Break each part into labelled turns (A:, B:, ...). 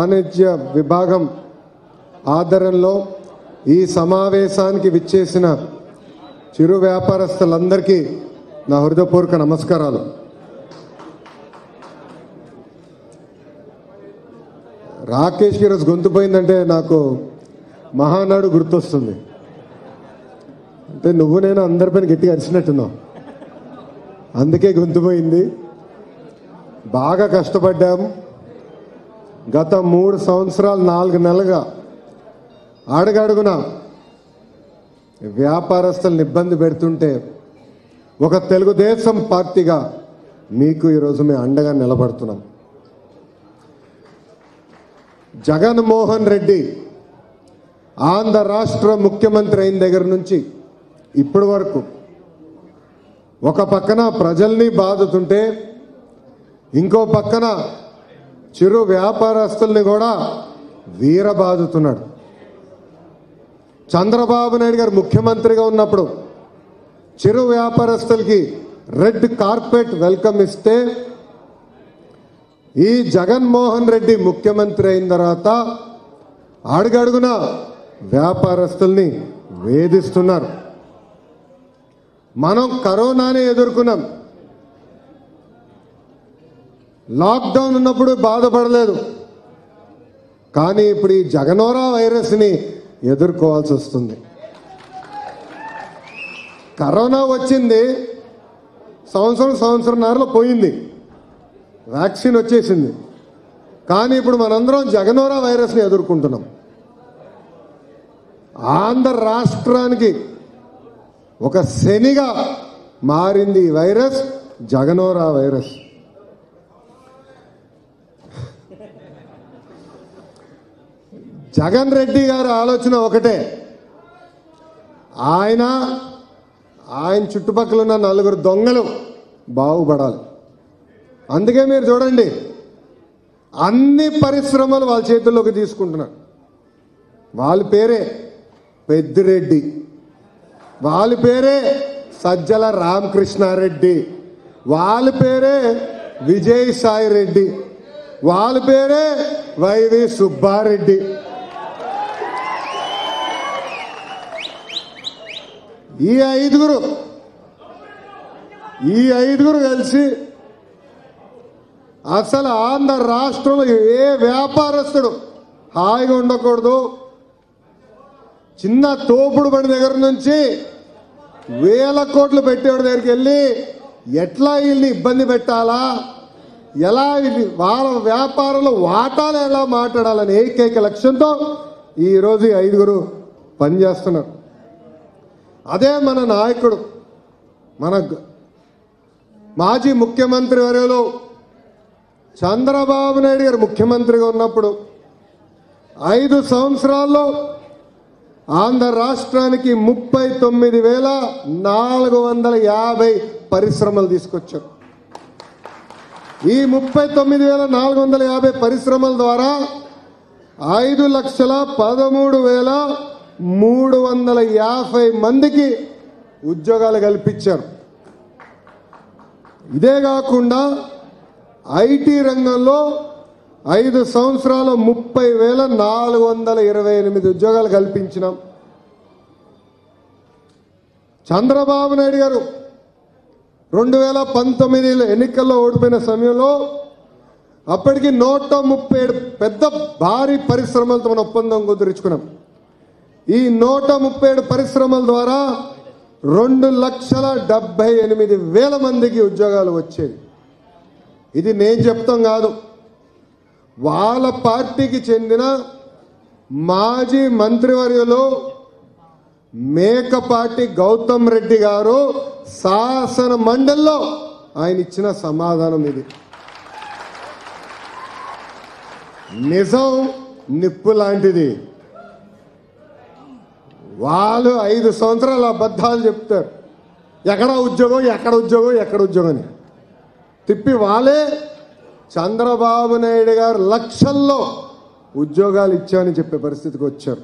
A: వాణిజ్య విభాగం ఆధ్వర్యంలో ఈ సమావేశానికి విచ్చేసిన చిరు వ్యాపారస్తులందరికీ నా హృదయపూర్వక నమస్కారాలు రాకేష్ ఈరోజు గొంతు పోయిందంటే నాకు మహానాడు గుర్తొస్తుంది అంటే నువ్వు నేను అందరిపైన గట్టిగా అరిచినట్టున్నావు అందుకే గొంతు పోయింది బాగా కష్టపడ్డాము గత మూడు సంవత్సరాలు నాలుగు నెలలుగా అడుగడుగున వ్యాపారస్తులను ఇబ్బంది పెడుతుంటే ఒక తెలుగుదేశం పార్టీగా మీకు ఈరోజు మేము అండగా నిలబడుతున్నాం జగన్మోహన్ రెడ్డి ఆంధ్ర రాష్ట్ర ముఖ్యమంత్రి అయిన దగ్గర నుంచి ఇప్పటి వరకు ఒక పక్కన ప్రజల్ని బాదుతుంటే ఇంకో పక్కన చిరు వ్యాపారస్తుల్ని కూడా వీరబాదుతున్నాడు చంద్రబాబు నాయుడు గారు ముఖ్యమంత్రిగా ఉన్నప్పుడు చిరు వ్యాపారస్తులకి రెడ్ కార్పెట్ వెల్కమ్ ఇస్తే ఈ జగన్మోహన్ రెడ్డి ముఖ్యమంత్రి అయిన తర్వాత అడుగడుగున వ్యాపారస్తుల్ని వేధిస్తున్నారు మనం కరోనాని ఎదుర్కొన్నాం లాక్డౌన్ ఉన్నప్పుడు బాధపడలేదు కానీ ఇప్పుడు ఈ జగనోరా వైరస్ని ఎదుర్కోవాల్సి వస్తుంది కరోనా వచ్చింది సంవత్సరం సంవత్సరంన్నరలో పోయింది వ్యాక్సిన్ వచ్చేసింది కానీ ఇప్పుడు మనందరం జగనోరా వైరస్ని ఎదుర్కొంటున్నాం ఆంధ్ర రాష్ట్రానికి ఒక శనిగా మారింది ఈ వైరస్ జగనోరా వైరస్ జగన్ రెడ్డి గారి ఆలోచన ఒకటే ఆయన ఆయన చుట్టుపక్కల ఉన్న నలుగురు దొంగలు బాగుపడాలి అందుకే మీరు చూడండి అన్ని పరిశ్రమలు వాళ్ళ చేతుల్లోకి తీసుకుంటున్నారు వాళ్ళ పేరే పెద్దిరెడ్డి వాళ్ళ పేరే సజ్జల రామకృష్ణారెడ్డి వాళ్ళ పేరే విజయ్ సాయి రెడ్డి వాళ్ళ పేరే వైవి సుబ్బారెడ్డి ఈ ఐదుగురు ఈ ఐదుగురు కలిసి అసలు ఆంధ్ర రాష్ట్రంలో ఏ వ్యాపారస్తుడు హాయిగా ఉండకూడదు చిన్న తోపుడు బండి దగ్గర నుంచి వేల కోట్లు పెట్టేవాడి దగ్గరికి వెళ్ళి ఎట్లా వీళ్ళని ఇబ్బంది పెట్టాలా ఎలా ఇది వాళ్ళ వ్యాపారంలో వాటాలు ఎలా మాట్లాడాలని ఏకైక లక్ష్యంతో ఈరోజు ఈ ఐదుగురు పనిచేస్తున్నారు అదే మన నాయకుడు మన గ- మాజీ ముఖ్యమంత్రి వర్యులు చంద్రబాబు నాయుడు గారు ముఖ్యమంత్రిగా ఉన్నప్పుడు ఐదు సంవత్సరాల్లో ఆంధ్ర రాష్ట్రానికి ముప్పై తొమ్మిది వేల నాలుగు వందల యాభై పరిశ్రమలు తీసుకొచ్చారు ఈ ముప్పై తొమ్మిది వేల నాలుగు వందల యాభై పరిశ్రమల ద్వారా ఐదు లక్షల పదమూడు వేల మూడు వందల యాభై మందికి ఉద్యోగాలు కల్పించారు ఇదే కాకుండా ఐటీ రంగంలో ఐదు సంవత్సరాలు ముప్పై వేల నాలుగు వందల ఇరవై ఎనిమిది ఉద్యోగాలు కల్పించినాం చంద్రబాబు నాయుడు గారు రెండు వేల పంతొమ్మిది ఎన్నికల్లో ఓడిపోయిన సమయంలో అప్పటికి నూట ముప్పై ఏడు పెద్ద భారీ పరిశ్రమలతో మనం ఒప్పందం కుదుర్చుకున్నాం ఈ నూట ముప్పై ఏడు పరిశ్రమల ద్వారా రెండు లక్షల డెబ్బై ఎనిమిది వేల మందికి ఉద్యోగాలు వచ్చేవి ఇది నేను చెప్తాం కాదు వాళ్ళ పార్టీకి చెందిన మాజీ మంత్రివర్యులు మేకపాటి గౌతమ్ రెడ్డి గారు శాసన మండలిలో ఆయన ఇచ్చిన సమాధానం ఇది నిజం నిప్పు లాంటిది వాళ్ళు ఐదు సంవత్సరాల అబద్ధాలు చెప్తారు ఎక్కడ ఉద్యోగం ఎక్కడ ఉద్యోగం ఎక్కడ ఉద్యోగం అని తిప్పి వాళ్ళే చంద్రబాబు నాయుడు గారు లక్షల్లో ఉద్యోగాలు ఇచ్చామని చెప్పే పరిస్థితికి వచ్చారు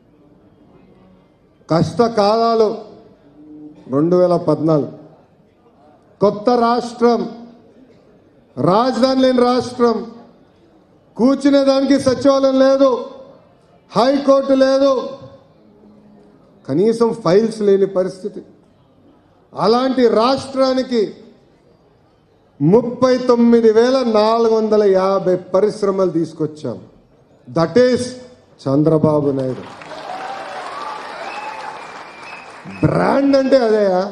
A: కష్టకాలాలు రెండు వేల పద్నాలుగు కొత్త రాష్ట్రం రాజధాని లేని రాష్ట్రం కూర్చునే దానికి సచివాలయం లేదు హైకోర్టు లేదు కనీసం ఫైల్స్ లేని పరిస్థితి అలాంటి రాష్ట్రానికి ముప్పై తొమ్మిది వేల నాలుగు వందల యాభై పరిశ్రమలు తీసుకొచ్చాం that is Chandrababu Naidu brand అంటే అదేయా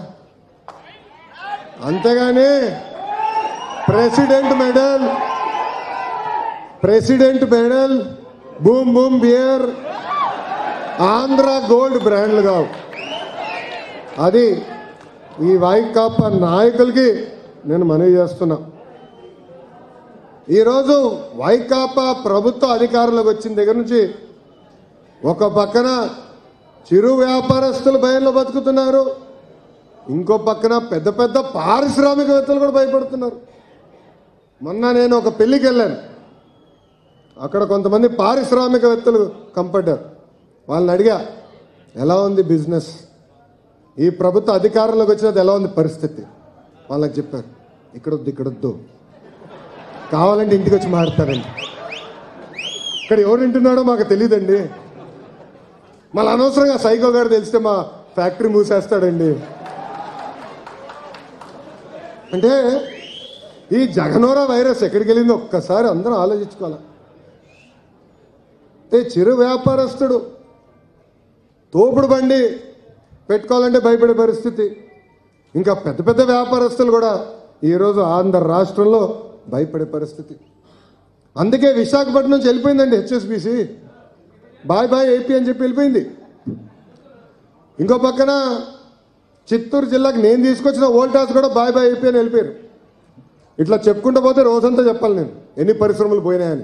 A: అంతేగాని president medal president medal boom boom beer Andhra gold బ్రాండ్లు కావు అది ఈ వైకాపా నాయకులకి నేను మనవి చేస్తున్నా ఈరోజు వైకాపా ప్రభుత్వ అధికారంలోకి వచ్చిన దగ్గర నుంచి ఒక పక్కన చిరు వ్యాపారస్తులు భయంలో బతుకుతున్నారు ఇంకో పక్కన పెద్ద పెద్ద పారిశ్రామికవేత్తలు కూడా భయపడుతున్నారు మొన్న నేను ఒక పెళ్లికి వెళ్ళాను అక్కడ కొంతమంది పారిశ్రామికవేత్తలు కంపడ్డారు వాళ్ళని అడిగా ఎలా ఉంది బిజినెస్ ఈ ప్రభుత్వ అధికారంలోకి వచ్చినది ఎలా ఉంది పరిస్థితి వాళ్ళకి చెప్పారు ఇక్కడొద్దు ఇక్కడొద్దు కావాలంటే ఇంటికి వచ్చి మాడతారండి ఇక్కడ ఎవరు వింటున్నాడో మాకు తెలియదండి మళ్ళీ అనవసరంగా సైకో గారు తెలిస్తే మా ఫ్యాక్టరీ మూసేస్తాడండి అంటే ఈ జగనోరా వైరస్ ఎక్కడికి వెళ్ళిందో ఒక్కసారి అందరం ఆలోచించుకోవాలి అంటే చిరు వ్యాపారస్తుడు తోపుడు బండి పెట్టుకోవాలంటే భయపడే పరిస్థితి ఇంకా పెద్ద పెద్ద వ్యాపారస్తులు కూడా ఈరోజు ఆంధ్ర రాష్ట్రంలో భయపడే పరిస్థితి అందుకే విశాఖపట్నం నుంచి వెళ్ళిపోయిందండి హెచ్ఎస్బిసి బాయ్ బాయ్ ఏపీ అని చెప్పి వెళ్ళిపోయింది ఇంకో పక్కన చిత్తూరు జిల్లాకి నేను తీసుకొచ్చిన వోల్టాస్ కూడా బాయ్ బాయ్ ఏపీ అని వెళ్ళిపోయారు ఇట్లా చెప్పుకుంటూ పోతే రోజంతా చెప్పాలి నేను ఎన్ని పరిశ్రమలు పోయినాయని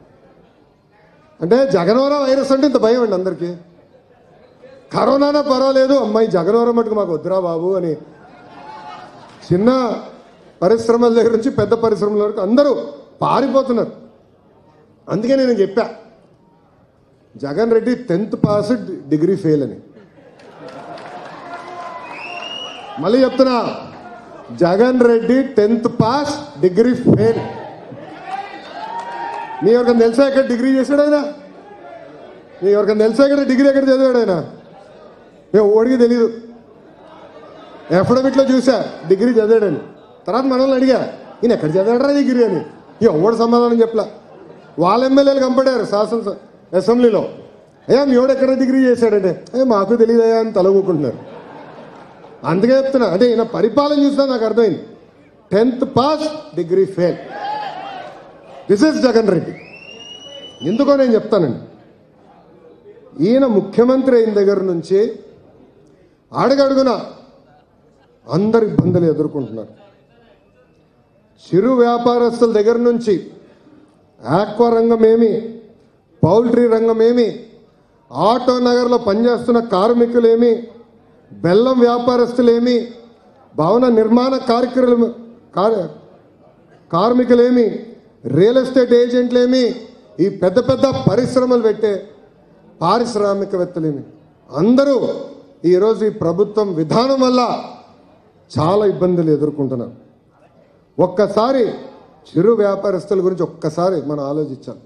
A: అంటే జగనవరం వైరస్ అంటే ఇంత భయం అండి అందరికీ కరోనానా పర్వాలేదు అమ్మాయి జగనవరం మటుకు మాకు వద్దురా బాబు అని చిన్న పరిశ్రమల దగ్గర నుంచి పెద్ద పరిశ్రమల వరకు అందరూ పారిపోతున్నారు అందుకే నేను చెప్పా Jagan Reddy tenth pass degree fail అని మళ్ళీ చెప్తున్నా Jagan Reddy tenth pass degree fail నీ ఎవరికైనా తెలుసా ఎక్కడ డిగ్రీ చేశాడు ఆయన నీ ఎవరికైనా తెలుసా ఎక్కడ డిగ్రీ ఎక్కడ చదివాడు ఆయన మేము ఓడికి తెలీదు ఎఫడమిట్లో చూసా డిగ్రీ చదివాడని తర్వాత మనల్ని అడిగా ఈయన ఎక్కడ చదివాడరా డిగ్రీ అని ఎవడు సమాధానం చెప్పలా వాళ్ళ ఎమ్మెల్యేలు కంపడారు శాసన అసెంబ్లీలో అయ్యా మీ ఎవడు ఎక్కడ డిగ్రీ చేశాడంటే ఏ మాకు తెలియదయ్యా అని తలగూకుంటున్నారు అందుకే చెప్తున్నా అంటే ఈయన పరిపాలన చూసినా నాకు అర్థమైంది tenth pass degree fail this is Jagan Reddy ఎందుకో నేను చెప్తానండి ఈయన ముఖ్యమంత్రి అయిన దగ్గర నుంచి అడుగడుగున అందరు ఇబ్బందులు ఎదుర్కొంటున్నారు చిరు వ్యాపారస్తుల దగ్గర నుంచి ఆక్వా రంగం ఏమి పౌల్ట్రీ రంగం ఏమి ఆటో నగర్లో పనిచేస్తున్న కార్మికులేమి బెల్లం వ్యాపారస్తులేమి భవన నిర్మాణ కార్యక్రమం కార్- కార్మికులేమి రియల్ ఎస్టేట్ ఏజెంట్లేమి ఈ పెద్ద పెద్ద పరిశ్రమలు పెట్టే పారిశ్రామికవేత్తలేమి అందరూ ఈరోజు ఈ ప్రభుత్వం విధానం వల్ల చాలా ఇబ్బందులు ఎదుర్కొంటున్నారు ఒక్కసారి చిరు వ్యాపారస్తుల గురించి ఒక్కసారి మనం ఆలోచించాలి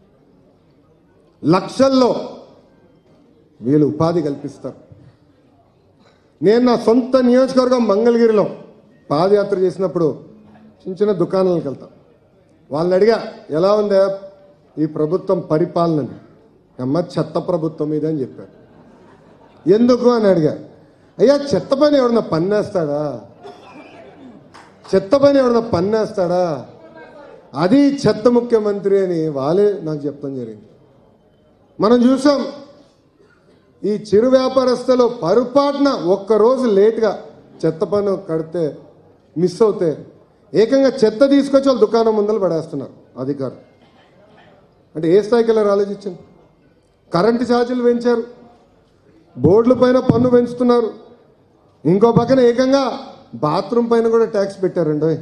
A: లక్షల్లో వీళ్ళు ఉపాధి కల్పిస్తారు నేను నా సొంత నియోజకవర్గం మంగళగిరిలో పాదయాత్ర చేసినప్పుడు చిన్న చిన్న దుకాణాలకు వెళ్తాం వాళ్ళని అడిగా ఎలా ఉందా ఈ ప్రభుత్వం పరిపాలనని అమ్మ చెత్త ప్రభుత్వం ఇది అని చెప్పారు ఎందుకు అని అడిగా అయ్యా చెత్త పని ఎవడన్నా పన్నేస్తాడా చెత్త పని ఎవడన్నా పన్నేస్తాడా అది చెత్త ముఖ్యమంత్రి అని వాళ్ళే నాకు చెప్పడం జరిగింది మనం చూసాం ఈ చిరు వ్యాపారస్తులు పొరపాటున ఒక్కరోజు లేట్గా చెత్త పన్ను కడితే మిస్ అవుతే ఏకంగా చెత్త తీసుకొచ్చి వాళ్ళ దుకాణం ముందర పడేస్తున్నారు అధికారులు అంటే ఏ స్థాయికి వెళ్ళారు ఆలోచించండి కరెంటు ఛార్జీలు పెంచారు బోర్డుల పైన పన్ను పెంచుతున్నారు ఇంకో పక్కన ఏకంగా బాత్రూమ్ పైన కూడా ట్యాక్స్ పెట్టారండి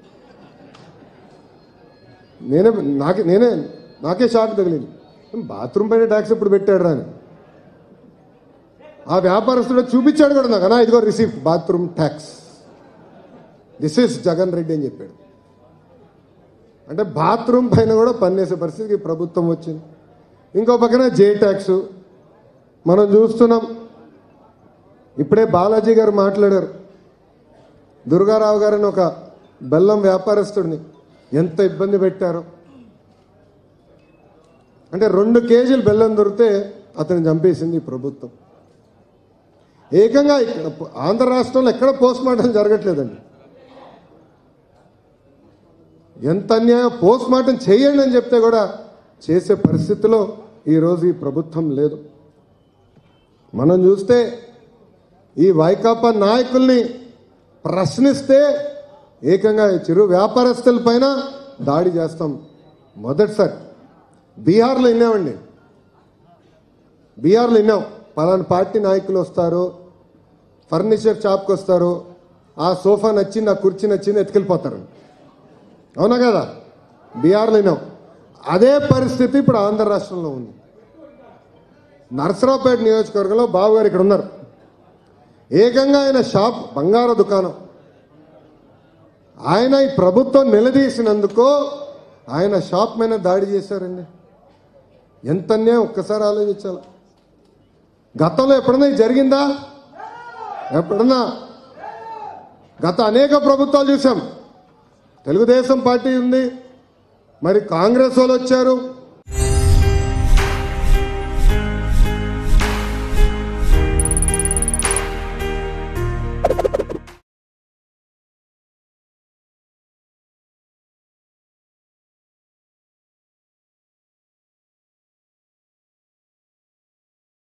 A: నేనే నాకే నేనే నాకే షాక్ తగిలింది బాత్రూమ్ పైన ట్యాక్స్ ఎప్పుడు పెట్టాడు అని ఆ వ్యాపారస్తుడు చూపించాడు కూడా నాకు అన్నా ఇదిగో receipt bathroom tax this is Jagan Reddy అని చెప్పాడు అంటే బాత్రూమ్ పైన కూడా పన్నేసే పరిస్థితికి ఈ ప్రభుత్వం వచ్చింది ఇంకో పక్కన జే ట్యాక్స్ మనం చూస్తున్నాం ఇప్పుడే బాలాజీ గారు మాట్లాడారు దుర్గారావు గారిని ఒక బెల్లం వ్యాపారస్తుడిని ఎంత ఇబ్బంది పెట్టారో అంటే రెండు కేజీలు బెల్లం దొరికితే అతను చంపేసింది ఈ ప్రభుత్వం ఏకంగా ఇక్కడ ఆంధ్ర రాష్ట్రంలో ఎక్కడ పోస్ట్ మార్టం జరగట్లేదండి ఎంత అన్యాయం పోస్ట్ మార్టం చేయండి అని చెప్తే కూడా చేసే పరిస్థితిలో ఈరోజు ఈ ప్రభుత్వం లేదు మనం చూస్తే ఈ వైకాపా నాయకుల్ని ప్రశ్నిస్తే ఏకంగా ఈ చిరు వ్యాపారస్తుల పైన దాడి చేస్తాం మొదటిసారి బీహార్లో విన్నామండి బీహార్లో విన్నాం పలానా పార్టీ నాయకులు వస్తారు ఫర్నిచర్ షాప్కి వస్తారు ఆ సోఫా నచ్చింది ఆ కుర్చీ నచ్చింది ఎత్తుకెళ్ళిపోతారు అవునా కదా బీహార్లో విన్నాం అదే పరిస్థితి ఇప్పుడు ఆంధ్ర రాష్ట్రంలో ఉంది నర్సరావుపేట నియోజకవర్గంలో బాబు గారు ఇక్కడ ఉన్నారు ఏకంగా ఆయన షాప్ బంగారు దుకాణం ఆయన ఈ ప్రభుత్వం నిలదీసినందుకు ఆయన షాప్ మీద దాడి చేశారండి ఎంత అన్యాయం ఒక్కసారి ఆలోచించాలి గతంలో ఎప్పుడన్నా ఇది జరిగిందా ఎప్పుడన్నా గత అనేక ప్రభుత్వాలు చూసాం తెలుగుదేశం పార్టీ ఉంది మరి కాంగ్రెస్ వాళ్ళు వచ్చారు